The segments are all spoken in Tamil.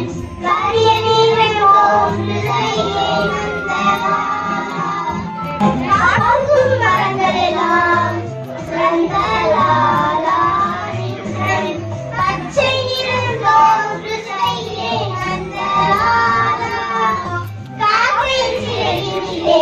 பச்சை நிறம் தோன்று செய்ய நந்தலாலா காக்கை சிறையிலே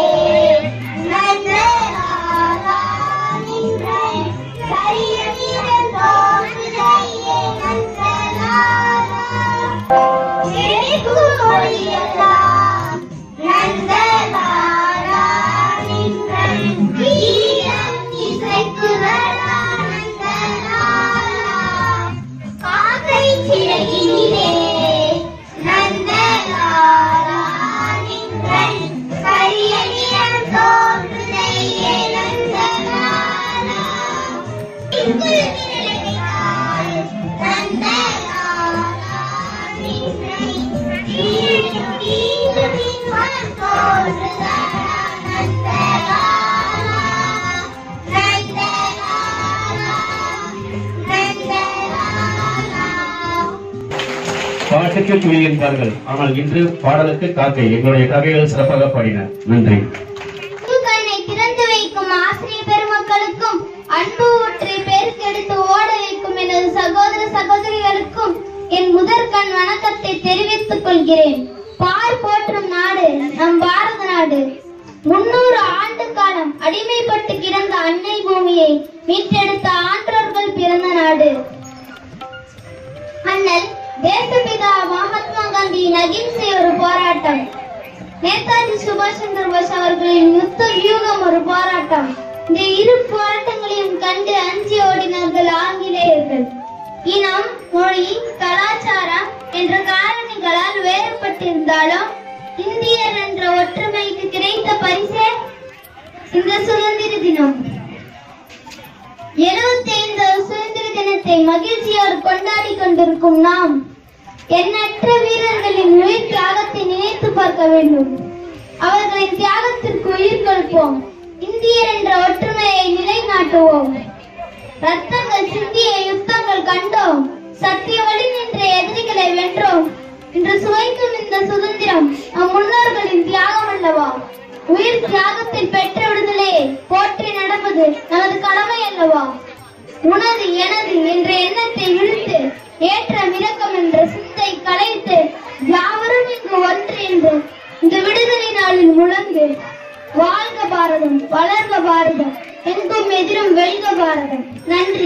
நந்தலாலா நின்றை கரிய நிறம் தோன்று செய்ய நந்தலாலா சிரிக்கும் மொழியெல்லாம் நந்தலாலா நின்றை வீரம் இசைக்குதலா நந்தலாலா காக்கை சிறகினிலே நந்தலாலா நின்றை கரிய நிறம் தோன்றுதையே நந்தலாலா திங்கள் நிழலினால் நந்தலாலா நின்றை தீண்டும் தீண்டும் இன்பம் தோன்றுதலா நந்தலாலா நந்தலாலா நந்தலாலா பாட்டுக்கு துணி என்பார்கள் ஆனால் இன்று பாடலுக்கு காக்கை எங்களுடைய கதைகள் சிறப்பாக பாடின நன்றி கண்ணை திறந்து வைக்கும் ஆசிரியர் பெருமக்களுக்கும் அன்பு ஊற்றி பெருக்கெடுத்து ஓட வைக்கும் எனது சகோதர சகோதரிகளுக்கும் என் முதற்கண் வணக்கத்தை தெரிவித்துக் கொள்கிறேன் பார் போற்றும் நாடு நம் பாரத நாடு முன்னூறு ஆண்டு காலம் அடிமைப்பட்டு கிடந்த அன்னை பூமியை மீட்டெடுத்த ஆன்றோர்கள் பிறந்த நாடு அண்ணல் தேசபிதா மகாத்மா காந்தியின் அகிம்சை ஒரு போராட்டம் நேதாஜி சுபாஷ் சந்திர போஸ் அவர்களின் யுத்த வியூகம் ஒரு போராட்டம் இந்த இரு போராட்டங்களையும் கண்டு அஞ்சி ஓடினார்கள் ஆங்கிலேயர்கள் இனம் மொழி கலாச்சாரம் என்ற காரணிகளால் வேறுபட்டிருந்தாலும் இந்தியர் என்ற ஒற்றுமைக்கு கிடைத்த பரிசே இந்த சுதந்திர தினம் எழுபத்தி ஐந்தாவது சுதந்திர தினத்தை மகிழ்ச்சியோடு கொண்டாடி கொண்டிருக்கும் நாம் எண்ணற்ற வீரர்களின் உயிர் தியாகத்தை நினைத்து பார்க்க வேண்டும் அவர்களின் தியாகத்திற்கு உயிர் கொடுப்போம் இந்தியர் என்ற ஒற்றுமையை நிலைநாட்டுவோம் ரத்தங்கள் சிந்திய யுத்தங்கள் கண்டோம் சத்திய வழி நின்ற எதிரிகளை வென்றோம் இன்று சுவைக்கும் இந்த சுதந்திரம் நம் முன்னோர்களின் தியாகம் அல்லவா உயிர் தியாகத்தில் பெற்ற விடுதலையை போற்றி நடப்பது நமது கடமை அல்லவா உனது எனது என்ற எண்ணத்தை விழுத்து ஏற்ற மிரக்கம் என்ற சிந்தை கலைத்து யாவரும் இங்கு ஒன்று என்று இந்த விடுதலை நாளில் முழங்கு வாழ்க பாரதம் வளர்க பாரதம் எங்கும் எதிரும் வெல்க பாரதம் நன்றி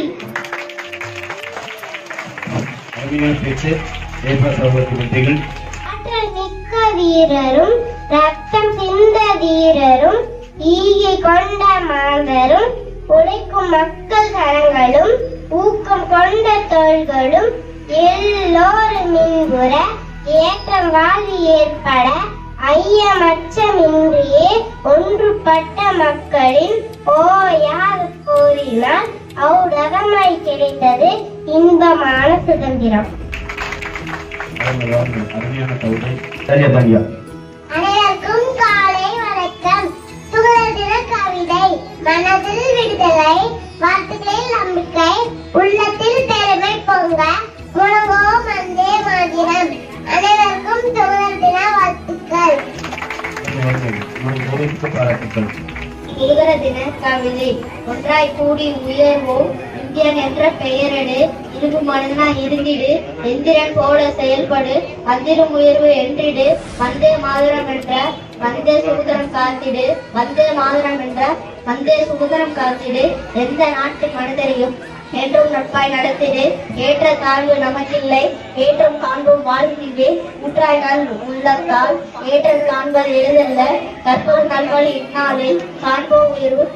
அருமையான பேச்சு ஏற்பா சகோதரி மந்திரிகள் ஆற்றல் மிக்க வீரரும் ரத்தம் சிந்த தீரரும் ஈகை கொண்ட மாந்தரும் உழைக்கும் மக்கள் கரங்களும் ஊக்கம் கொண்ட தோள்களும் எல்லோரும் மின்புற ஏற்றம் வாழ்வு ஏற்பட ஐயமச்சமின்றியே ஒன்றுபட்ட மக்களின் ஓயாது கூறினால் அவுடகமாய் கிடைத்தது இன்பமான சுதந்திரம் அவங்க வாழ்ந்து அருமையான கவிதை சரியா தாங்கியா அனைவருக்கும் காலை வணக்கம் சுதந்திர கவிதை மனதில் விடுதலை வார்த்தைகளில் நம்பிக்கை உள்ளத்தில் பெருமை பொங்க முழங்குவோம் வந்தே மாதிரம் அனைவருக்கும் சுதந்திர தின வாழ்த்துக்கள் உங்களுக்கு பாராட்டுக்கள் சுதந்திர தின கவிதை ஒன்றாய் கூடி உயர்வோம் இந்தியன் என்ற பெயரடு இரும்பு மனிதனா இருந்திடு எந்திரன் போல செயல்படு வந்திரும் உயர்வு என்றிடு வந்தே மாதரம் என்ற வந்தே சுதந்திரம் காத்திடு வந்தே மாதரம் என்ற வந்தே சுதந்திரம் காத்திடு எந்த நாட்டு மனிதரையும் என்றும் நட்பாய் நடத்திடு ஏற்ற தாழ்வு நமக்கில்லை ஏற்றம் காண்போம் வாழ்விலே ஊற்றாய் நாள் உள்ளத்தால் ஏற்றம் காண்பது எளிதல்ல கற்போர் நல்வழி இந்நாளில் காண்போம் உயர்வு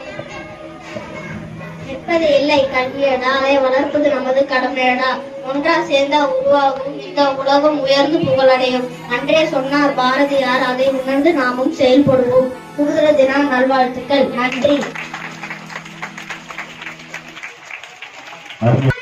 நிற்பது இல்லை கல்வியடா அதை வளர்ப்பது நமது கடமையடா ஒன்றா சேர்ந்தா உருவாகும் இந்த உலகம் உயர்ந்து புகழடையும் அன்றே சொன்னார் பாரதியார் அதை உணர்ந்து நாமும் செயல்படுவோம் சுதந்திர தின நல்வாழ்த்துக்கள் நன்றி அருமை